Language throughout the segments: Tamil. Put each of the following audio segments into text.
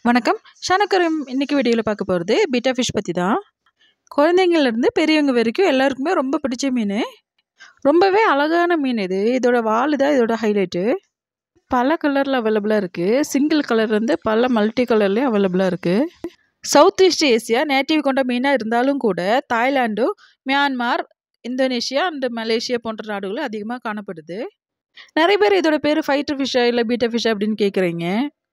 வணக்கம் ஷானக்கரம் இன்னைக்கு வீடியோவில் பார்க்க போகிறது பீட்டா ஃபிஷ் பற்றி தான் குழந்தைங்கள்லேருந்து பெரியவங்க வரைக்கும் எல்லாருக்குமே ரொம்ப பிடிச்ச மீன் ரொம்பவே அழகான மீன் இது இதோட வால் தான் இதோட ஹைலைட்டு பல கலரில் அவைலபிளாக இருக்குது சிங்கிள் கலர்லேருந்து பல மல்டி கலர்லேயும் அவைலபிளாக இருக்குது சவுத் ஈஸ்ட் ஏசியா நேட்டிவ் கொண்ட மீனாக இருந்தாலும் கூட Thailand Myanmar Indonesia and Malaysia போன்ற நாடுகளும் அதிகமாக காணப்படுது நிறைய பேர் இதோட பேர் ஃபைட்டர் ஃபிஷ்ஷா இல்லை பீட்டா ஃபிஷ் அப்படின்னு கேட்குறீங்க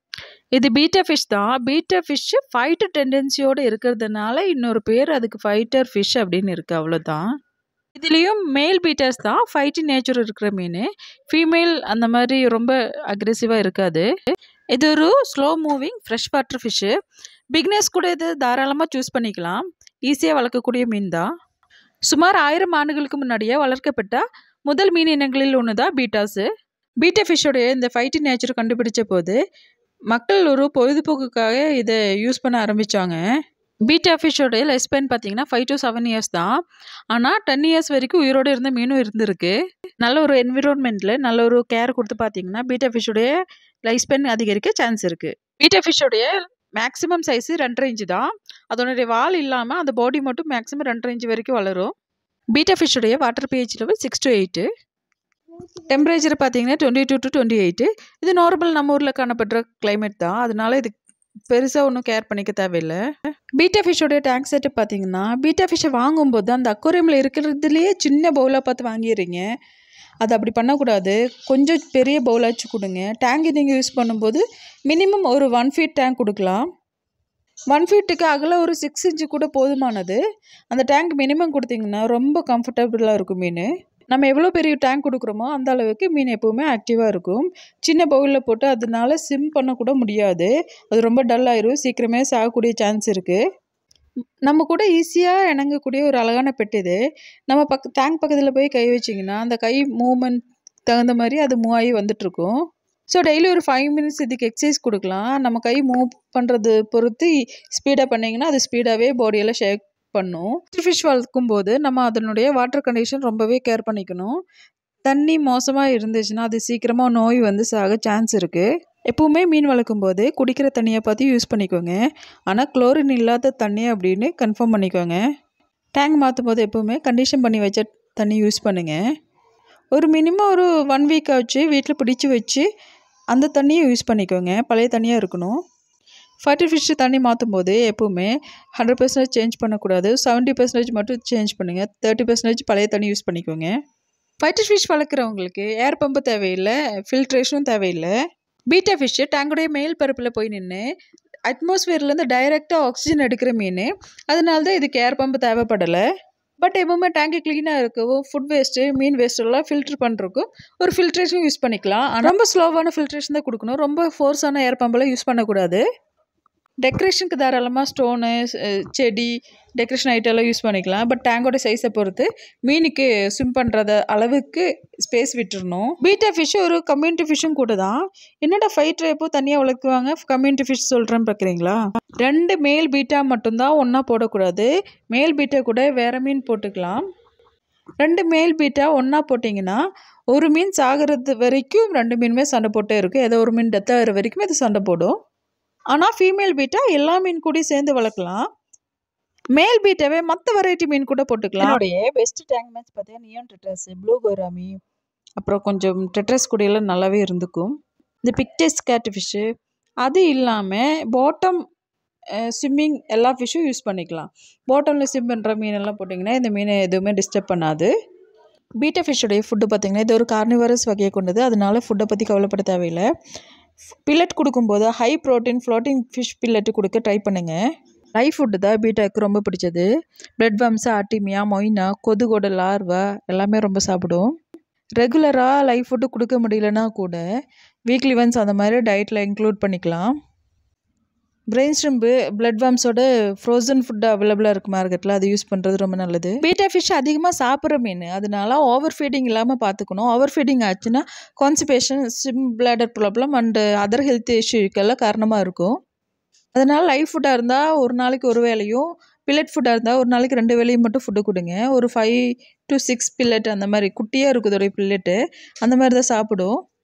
இது பீட்டா ஃபிஷ் தான் பீட்டா ஃபிஷ் ஃபைட்டர் டெண்டன்சியோடு இருக்கிறதுனால இன்னொரு பேர் அதுக்கு ஃபைட்டர் ஃபிஷ் அப்படின்னு இருக்குது அவ்வளோதான் இதுலேயும் மேல் பீட்டாஸ் தான் ஃபைட்டிங் நேச்சர் இருக்கிற மீன் ஃபீமேல் அந்த மாதிரி ரொம்ப அக்ரெசிவாக இருக்காது இது ஒரு slow moving fresh water fish bigness கூட இது தாராளமாக சூஸ் பண்ணிக்கலாம் ஈஸியாக வளர்க்கக்கூடிய மீன் தான் சுமார் ஆயிரம் ஆண்டுகளுக்கு முன்னாடியே வளர்க்கப்பட்ட முதல் மீன் இனங்களில் ஒன்று தான் பீட்டாஸு பீட்டா ஃபிஷ்ஷோடைய இந்த ஃபைட்டிங் நேச்சர் கண்டுபிடிச்ச போது மக்கள் ஒரு பொழுதுபோக்குக்காக இதை யூஸ் பண்ண ஆரம்பித்தாங்க பீட்டா ஃபிஷ்ஷோடைய லைஃப் ஸ்பேன் பார்த்தீங்கன்னா ஃபைவ் டு செவன் இயர்ஸ் தான் ஆனால் டென் இயர்ஸ் வரைக்கும் உயிரோடு இருந்த மீனும் இருந்திருக்கு நல்ல ஒரு என்விரான்மெண்ட்டில் நல்ல ஒரு கேர் கொடுத்து பார்த்தீங்கன்னா பீட்டா ஃபிஷ்ஷோடைய லைஃப் ஸ்பேன் அதிகரிக்க சான்ஸ் இருக்குது பீட்டா ஃபிஷ்ஷோடைய மேக்ஸிமம் சைஸு ரெண்டரை இன்ச்சு தான் அதனுடைய வால் இல்லாமல் அந்த பாடி மட்டும் மேக்ஸிமம் ரெண்டரை இன்ச்சு வரைக்கும் வளரும் பீட்டா ஃபிஷ்ஷுடைய water pH level six to eight temperature பார்த்தீங்கன்னா twenty two to twenty eight இது நார்மல் நம்ம ஊரில் காணப்படுற கிளைமேட் தான் அதனால இது பெருசாக ஒன்றும் கேர் பண்ணிக்க தேவையில்லை பீட்டா ஃபிஷ்ஷோடைய டேங்க் செட்டு பார்த்தீங்கன்னா பீட்டா ஃபிஷ்ஷை வாங்கும்போது அந்த அக்வாரியமில் இருக்கிறதுலையே சின்ன பவுலாக பார்த்து வாங்கிடுறீங்க அது அப்படி பண்ணக்கூடாது கொஞ்சம் பெரிய பவுலாச்சு கொடுங்க டேங்க் நீங்கள் யூஸ் பண்ணும்போது மினிமம் ஒரு ஒன் ஃபீட் டேங்க் கொடுக்கலாம் ஒன் ஃபீட்டுக்கு அகல ஒரு சிக்ஸ் இன்ச்சு கூட போதுமானது அந்த டேங்க் மினிமம் கொடுத்தீங்கன்னா ரொம்ப கம்ஃபர்டபுளாக இருக்கும் மீன் நம்ம எவ்வளோ பெரிய டேங்க் கொடுக்குறோமோ அந்த அளவுக்கு மீன் எப்போவுமே ஆக்டிவாக இருக்கும் சின்ன பவுலில் போட்டு அதனால சிம் பண்ணக்கூட முடியாது அது ரொம்ப டல் ஆயிரும் சீக்கிரமே சாகக்கூடிய சான்ஸ் இருக்குது நம்ம கூட ஈஸியாக இணங்கக்கூடிய ஒரு அழகான பெட் இது நம்ம பக்க டேங்க் பக்கத்தில் போய் கை வச்சிங்கன்னா அந்த கை மூமெண்ட் தகுந்த மாதிரி அது மூவ் ஆகி வந்துட்டுருக்கும் ஸோ டெய்லி ஒரு ஃபைவ் மினிட்ஸ் இதுக்கு எக்ஸசைஸ் கொடுக்கலாம் நம்ம கை மூவ் பண்ணுறது பொறுத்து ஸ்பீடாக பண்ணிங்கன்னா அது ஸ்பீடாகவே பாடியெல்லாம் ஷேக் பண்ணும் ஃபிஷ் வளர்க்கும் போது நம்ம அதனுடைய வாட்டர் கண்டிஷன் ரொம்பவே கேர் பண்ணிக்கணும் தண்ணி மோசமாக இருந்துச்சுன்னா அது சீக்கிரமாக நோய் வந்து சாக சான்ஸ் இருக்குது எப்பவுமே மீன் வளர்க்கும் போது குடிக்கிற தண்ணியை பார்த்து யூஸ் பண்ணிக்கோங்க ஆனால் குளோரின் இல்லாத தண்ணி அப்படின்னு கன்ஃபார்ம் பண்ணிக்கோங்க டேங்க் மாற்றும் போது எப்போவுமே கண்டிஷன் பண்ணி வச்ச தண்ணி யூஸ் பண்ணுங்கள் ஒரு மினிமம் ஒரு ஒன் வீக் ஆச்சு வீட்டில் பிடிச்சி வச்சு அந்த தண்ணியை யூஸ் பண்ணிக்கோங்க பழைய தண்ணியாக இருக்கணும் ஃபர்டில் ஃபிஷ் தண்ணி மாற்றும் போது எப்போவுமே ஹண்ட்ரட் பர்சன்டேஜ் சேஞ்ச் பண்ணக்கூடாது செவன்ட்டி பர்சன்டேஜ் மட்டும் சேஞ்ச் பண்ணுங்கள் தேர்ட்டி பர்சன்டேஜ் பழைய தண்ணி யூஸ் பண்ணிக்கோங்க ஃபைட்டர் ஃபிஷ் வளர்க்குறவங்களுக்கு ஏர் பம்பு தேவையில்லை ஃபில்ட்ரேஷனும் தேவையில்லை பீட்டா ஃபிஷ்ஷு டேங்கோடைய மேல் பரப்பில் போய் நின்று அட்மாஸ்ஃபியர்லேருந்து டைரெக்டாக ஆக்சிஜன் எடுக்கிற மீன் அதனால தான் இதுக்கு ஏர் பம்பு தேவைப்படலை பட் எப்பவுமே டேங்கு க்ளீனாக இருக்கவும் ஃபுட் வேஸ்ட்டு மீன் வேஸ்ட் எல்லாம் ஃபில்ட்ரு பண்ணுறக்கும் ஒரு ஃபில்ட்ரேஷன் யூஸ் பண்ணிக்கலாம் ரொம்ப ஸ்லோவான ஃபில்ட்ரேஷன் தான் கொடுக்கணும் ரொம்ப ஃபோர்ஸான ஏர் பம்பெல்லாம் யூஸ் பண்ணக்கூடாது டெக்கரேஷனுக்கு தாராளமாக ஸ்டோனு செடி டெக்கரேஷன் ஐட்டம் எல்லாம் யூஸ் பண்ணிக்கலாம் பட் டேங்கோட சைஸை பொறுத்து மீனுக்கு ஸ்விம் பண்ணுறத அளவுக்கு ஸ்பேஸ் விட்டுறணும் பீட்டா ஃபிஷ் ஒரு கம்யூனிட்டி ஃபிஷ்ஷும் கூட தான் என்னடா ஃபைட்டர் எப்போ தனியாக வளர்க்குவாங்க கம்யூனிட்டி ஃபிஷ் சொல்கிறேன்னு பார்க்குறீங்களா ரெண்டு மேல் பீட்டா மட்டும்தான் ஒன்றா போடக்கூடாது மேல் பீட்டா கூட வேறு மீன் போட்டுக்கலாம் ரெண்டு மேல் பீட்டா ஒன்றா போட்டிங்கன்னா ஒரு மீன் சாகிறது வரைக்கும் ரெண்டு மீனுமே சண்டை போட்டே இருக்கும் ஏதோ ஒரு மீன் டெத் ஆகிற வரைக்கும் இது சண்டை போடும் ஆனால் ஃபீமேல் பீட்டா எல்லா மீன் கூடயும் சேர்ந்து வளர்க்கலாம் மேல் பீட்டாவே மற்ற வெரைட்டி மீன் கூட போட்டுக்கலாம் என்னுடைய பெஸ்ட் டேங்க் மேட்ச் பார்த்தீங்கன்னா நியான் டெட்ரஸ் ப்ளூ கோராமி அப்புறம் கொஞ்சம் டெட்ரஸ் கூடையெல்லாம் நல்லாவே இருந்துக்கும் இந்த பிக்டஸ் கேட் ஃபிஷ்ஷு அது இல்லாமல் பாட்டம் ஸ்விம்மிங் எல்லா ஃபிஷ்ஷும் யூஸ் பண்ணிக்கலாம் பாட்டமில் ஸ்விம் பண்ணுற மீனெல்லாம் போட்டிங்கன்னா இந்த மீனை எதுவுமே டிஸ்டர்ப் பண்ணாது பீட்டா ஃபிஷ்ஷுடைய ஃபுட்டு பார்த்திங்கன்னா இது ஒரு கார்னிவரஸ் வகையை கொண்டது அதனால ஃபுட்டை பற்றி கவலைப்பட தேவையில்லை பில்லட் கொடுக்கும்போது high protein floating fish pellet கொடுக்க ட்ரை பண்ணுங்கள் லைஃப் ஃபுட்டு தான் பீட்டாக்கு ரொம்ப பிடிச்சது பிளட் வம்ஸா ஆட்டிமியா மொய்னா கொதுகோட லார்வா எல்லாமே ரொம்ப சாப்பிடும் ரெகுலராக லைஃப் ஃபுட்டு கொடுக்க முடியலனா கூட வீக்லி ஒன்ஸ் அந்த மாதிரி டயட்டில் இன்க்ளூட் பண்ணிக்கலாம் பிரெயின் ஸ்ட்ரிம்பு பிளட் வாம்ஸோட ஃப்ரோசன் ஃபுட்டு அவைலபிளாக இருக்குது மார்க்கெட்டில் அது யூஸ் பண்ணுறது ரொம்ப நல்லது பீட்டா ஃபிஷ் அதிகமாக சாப்பிட்ற மீன் அதனால ஓவர் ஃபீடிங் இல்லாமல் பார்த்துக்கணும் ஓவர் ஃபீடிங் ஆச்சுன்னா constipation swim bladder problem and other health இஷ்யூக்கெல்லாம் காரணமாக இருக்கும் அதனால் லைஃப் ஃபுட்டாக இருந்தால் ஒரு நாளைக்கு ஒரு வேலையும் பில்லட் ஃபுட்டாக இருந்தால் ஒரு நாளைக்கு ரெண்டு வேலையும் மட்டும் ஃபுட்டு கொடுங்க ஒரு ஃபைவ் டு சிக்ஸ் பில்லட் அந்த மாதிரி குட்டியாக இருக்குது இதோடைய பில்லட்டு அந்த மாதிரி தான் சாப்பிடும்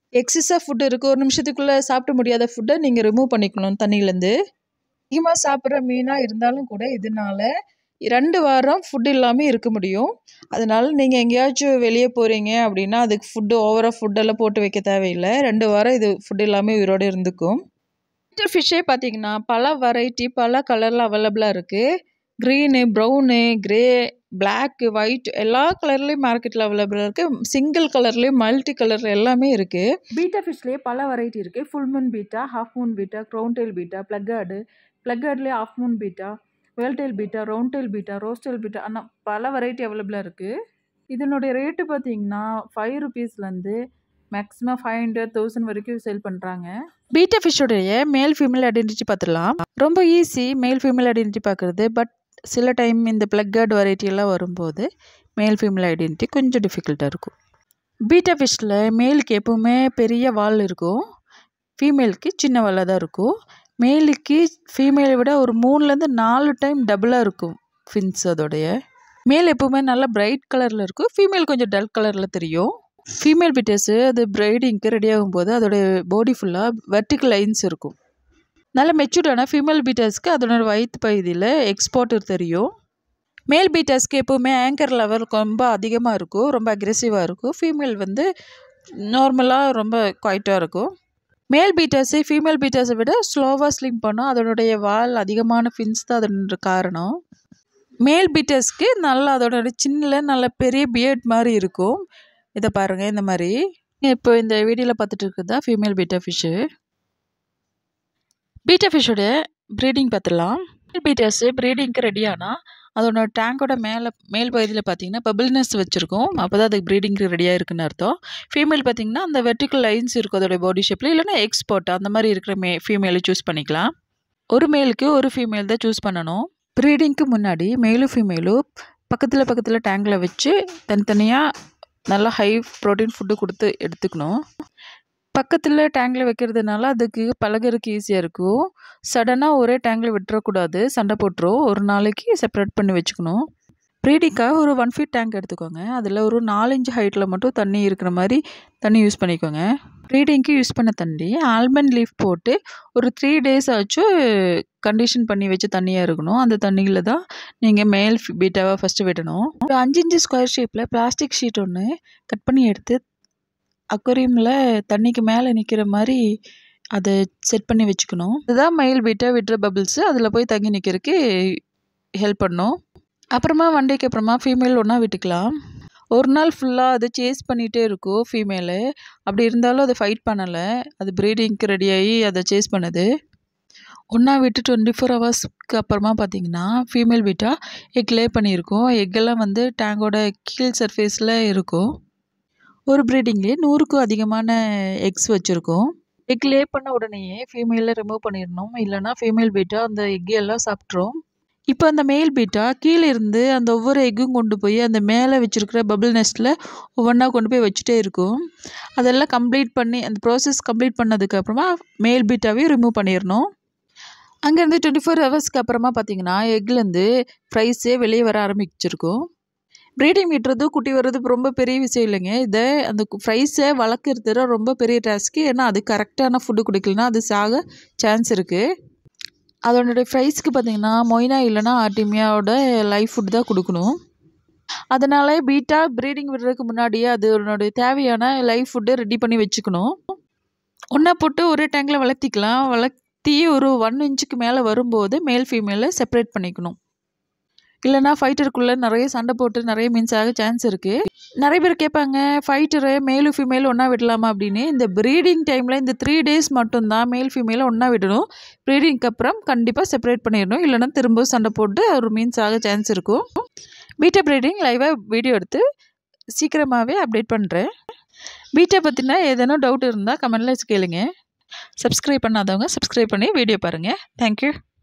எக்ஸஸாக ஃபுட் இருக்குது ஒரு நிமிஷத்துக்குள்ளே சாப்பிட முடியாத ஃபுட்டை நீங்கள் ரிமூவ் பண்ணிக்கணும் தண்ணியிலேருந்து அதிகமாக சாப்பிட்ற மீனாக இருந்தாலும் கூட இதனால ரெண்டு வாரம் ஃபுட் இல்லாமல் இருக்க முடியும் அதனால நீங்கள் எங்கேயாச்சும் வெளியே போகிறீங்க அப்படின்னா அதுக்கு ஃபுட்டு ஓவராக ஃபுட்டெல்லாம் போட்டு வைக்க தேவையில்லை ரெண்டு வாரம் இது ஃபுட் இல்லாமல் உயிரோடு இருந்துக்கும் ஃபில்டர் ஃபிஷ்ஷே பார்த்தீங்கன்னா பல வெரைட்டி பல கலரில் அவைலபிளாக இருக்குது green brown grey black white எல்லா கலர்லேயும் மார்க்கெட்டில் அவைலபிளாக இருக்குது சிங்கிள் கலர்லேயும் மல்டி கலர் எல்லாமே இருக்குது பீட்டா ஃபிஷ்லேயே பல வெரைட்டி இருக்குது full moon betta half moon betta crown tail betta plakat ப்ளக்கார்ட்லேயே half moon betta whale tail betta round tail betta rose tail betta ஆனால் பல வெரைட்டி அவைலபிளாக இருக்குது இதனுடைய ரேட்டு பார்த்தீங்கன்னா ஃபைவ் ருபீஸ்லேருந்து மேக்ஸிமம் ஃபைவ் ஹண்ட்ரட் தௌசண்ட் வரைக்கும் சேல் பண்ணுறாங்க பீட்டா ஃபிஷ்ஷோடைய மேல் ஃபீமேல் ஐடென்டிட்டி பார்த்துடலாம் ரொம்ப ஈஸி மேல் ஃபீமேல் ஐடென்டிட்டி பார்க்குறது பட் சில டைம் இந்த ப்ளக்கர்ட் வெரைட்டி எல்லாம் வரும்போது மேல் ஃபீமேல் ஐடென்டிட்டி கொஞ்சம் டிஃபிகல்ட்டாக இருக்கும் பீட்டா ஃபிஷ்ஷில் மேலுக்கு எப்போவுமே பெரிய வால் இருக்கும் ஃபீமேலுக்கு சின்ன வாலாக தான் இருக்கும் மேலுக்கு ஃபீமேலை விட ஒரு மூணுலேருந்து நாலு டைம் டபுளாக இருக்கும் ஃபின்ஸ் அதோடைய மேல் எப்போவுமே நல்லா பிரைட் கலரில் இருக்கும் ஃபீமேல் கொஞ்சம் டல் கலரில் தெரியும் ஃபீமேல் பிட்டர்ஸு அது ப்ரைடிங்க்கு ரெடி ஆகும்போது அதோடைய பாடி ஃபுல்லாக வெர்டிக்கல் லைன்ஸ் இருக்கும் நல்ல மெச்சூர்டான ஃபீமேல் பீட்டர்ஸ்க்கு அதனோட வயிற்று பகுதியில் எக்ஸ்போர்ட் தெரியும் மேல் பீட்டர்ஸ்க்கு எப்போவுமே ஆங்கர் லெவல் ரொம்ப அதிகமாக இருக்கும் ரொம்ப அக்ரெசிவாக இருக்கும் ஃபீமேல் வந்து நார்மலாக ரொம்ப குவைட்டாக இருக்கும் மேல் பீட்டர்ஸு ஃபீமேல் பீட்டர்ஸை விட ஸ்லோவாக ஸ்லிம் பண்ணும் அதனுடைய வால் அதிகமான ஃபின்ஸ் தான் அதனோட காரணம் மேல் பீட்டர்ஸ்க்கு நல்லா அதோட சின்ன நல்ல பெரிய பியர்ட் மாதிரி இருக்கும் இதை பாருங்கள் இந்த மாதிரி இப்போ இந்த வீடியோவில் பார்த்துட்டு இருக்கிறது தான் ஃபீமேல் பீட்டா ஃபிஷ்ஷு பீட்டா ஃபிஷ்ஷோட ப்ரீடிங் பார்த்துடலாம் பீட்டர்ஸு ப்ரீடிங்க்கு ரெடி ஆனால் அதோட டேங்கோட மேலே மேல் பகுதியில் பார்த்தீங்கன்னா பபிள்னஸ் வச்சுருக்கும் அப்போ தான் அதுக்கு ப்ரீடிங்க்கு ரெடியாக இருக்குன்னு அர்த்தம் ஃபீமேல் பார்த்தீங்கன்னா அந்த வெர்டிக்கல் லைன்ஸ் இருக்கும் அதோட பாடி ஷேப்பில் இல்லைன்னா எக்ஸ்போர்ட் அந்த மாதிரி இருக்கிற மே ஃபீமேலை சூஸ் பண்ணிக்கலாம் ஒரு மேலுக்கு ஒரு ஃபீமேல் தான் சூஸ் பண்ணணும் ப்ரீடிங்க்கு முன்னாடி மேலும் ஃபீமேலும் பக்கத்தில் பக்கத்தில் டேங்கில் வச்சு தனித்தனியாக நல்லா ஹை ப்ரோட்டீன் ஃபுட்டு கொடுத்து எடுத்துக்கணும் பக்கத்தில் டேங்கில் வைக்கிறதுனால அதுக்கு பழகிறதுக்கு ஈஸியாக இருக்கும் சடனாக ஒரே டேங்கில் விட்டுறக்கூடாது சண்டை போட்டுரும் ஒரு நாளைக்கு செப்பரேட் பண்ணி வச்சுக்கணும் ப்ரீடிங்காக ஒரு ஒன் ஃபீட் டேங்க் எடுத்துக்கோங்க அதில் ஒரு நாலஞ்சு ஹைட்டில் மட்டும் தண்ணி இருக்கிற மாதிரி தண்ணி யூஸ் பண்ணிக்கோங்க ப்ரீடிங்க்கு யூஸ் பண்ண தண்ணி ஆல்மண்ட் லீஃப் போட்டு ஒரு த்ரீ டேஸ் ஆச்சும் கண்டிஷன் பண்ணி வச்ச தண்ணியாக இருக்கணும் அந்த தண்ணியில் தான் நீங்கள் மேல் பீட்டாவை ஃபஸ்ட்டு விடணும் ஒரு அஞ்சு இன்ச்சு ஸ்கொயர் ஷேப்பில் பிளாஸ்டிக் ஷீட் ஒன்று கட் பண்ணி எடுத்து அக்வரியமில் தண்ணிக்கு மேலே நிற்கிற மாதிரி அதை செட் பண்ணி வச்சுக்கணும் இதுதான் மயில் பீட்டா விட்டுற பபிள்ஸு அதில் போய் தங்கி நிற்கிறதுக்கு ஹெல்ப் பண்ணும் அப்புறமா ஒன் டேக்கு அப்புறமா ஃபீமேல் ஒன்றா விட்டுக்கலாம் ஒரு நாள் ஃபுல்லாக அது சேஸ் பண்ணிகிட்டே இருக்கும் ஃபீமேலு அப்படி இருந்தாலும் அது ஃபைட் பண்ணலை அது ப்ரீடிங்க்கு ரெடியாகி அதை சேஸ் பண்ணுது ஒன்றா விட்டு டுவெண்ட்டி ஃபோர் ஹவர்ஸ்க்கு அப்புறமா பார்த்தீங்கன்னா ஃபீமேல் பீட்டா எக் லே பண்ணியிருக்கோம் எக்கெல்லாம் வந்து டேங்கோட கீழ் சர்ஃபேஸில் இருக்கும் ஒரு ப்ரீடிங்லேயே நூறுக்கும் அதிகமான எக்ஸ் வச்சுருக்கோம் எக் லே பண்ண உடனேயே ஃபீமேலில் ரிமூவ் பண்ணிடணும் இல்லைனா ஃபீமேல் பீட்டா அந்த எக்கு எல்லாம் சாப்பிட்ரும் இப்போ அந்த மேல் பீட்டா கீழே இருந்து அந்த ஒவ்வொரு எக்கும் கொண்டு போய் அந்த மேலே வச்சுருக்கிற பபிள் நெஸ்ட்டில் ஒவ்வொன்றா கொண்டு போய் வச்சுட்டே இருக்கும் அதெல்லாம் கம்ப்ளீட் பண்ணி அந்த ப்ராசஸ் கம்ப்ளீட் பண்ணதுக்கப்புறமா மேல் பீட்டாவையும் ரிமூவ் பண்ணிடணும் அங்கேருந்து டுவெண்ட்டி ஃபோர் ஹவர்ஸ்க்கு அப்புறமா பார்த்தீங்கன்னா எக்லேருந்து ஃப்ரைஸே வெளியே வர ஆரம்பிச்சிருக்கும் ப்ரீடிங் விட்டுறது குட்டி வர்றது ரொம்ப பெரிய விஷயம் இல்லைங்க இதை அந்த ஃப்ரைஸை வளர்க்குறது ரொம்ப பெரிய டாஸ்க்கு ஏன்னா அது கரெக்டான ஃபுட்டு கொடுக்கலனா அது சாக சான்ஸ் இருக்குது அதனுடைய ஃப்ரைஸ்க்கு பார்த்தீங்கன்னா மொய்னா இல்லைனா ஆர்டிமியாவோட லைஃப் ஃபுட் தான் கொடுக்கணும் அதனால் பீட்டா ப்ரீடிங் விடுறதுக்கு முன்னாடியே அதனுடைய தேவையான லைஃப் ஃபுட்டை ரெடி பண்ணி வச்சுக்கணும் ஒன்றா போட்டு ஒரே டேங்கில் வளர்த்திக்கலாம் வளர்த்தி ஒரு ஒன் இன்ச்சுக்கு மேலே வரும்போது மேல் ஃபீமேலை செப்பரேட் பண்ணிக்கணும் இல்லைனா ஃபைட்டருக்குள்ளே நிறைய சண்டை போட்டு நிறைய மீன்ஸ் ஆக சான்ஸ் இருக்குது நிறைய பேர் கேட்பாங்க ஃபைட்டரு மேலும் ஃபீமேல் ஒன்றா விடலாமா அப்படின்னு இந்த ப்ரீடிங் டைமில் இந்த த்ரீ டேஸ் மட்டும்தான் மேல் ஃபீமேலை ஒன்றா விடணும் ப்ரீடிங்க்கு அப்புறம் கண்டிப்பாக செப்பரேட் பண்ணிடணும் இல்லைனா திரும்ப சண்டை போட்டு ஒரு மீன்ஸ் ஆக சான்ஸ் இருக்கும் பீட்டா ப்ரீடிங் லைவாக வீடியோ எடுத்து சீக்கிரமாகவே அப்டேட் பண்ணுறேன் பீட்டா பற்றினா ஏதேனும் டவுட் இருந்தால் கமெண்டில் கேளுங்க சப்ஸ்கிரைப் பண்ணாதவங்க சப்ஸ்கிரைப் பண்ணி வீடியோ பாருங்கள் தேங்க்யூ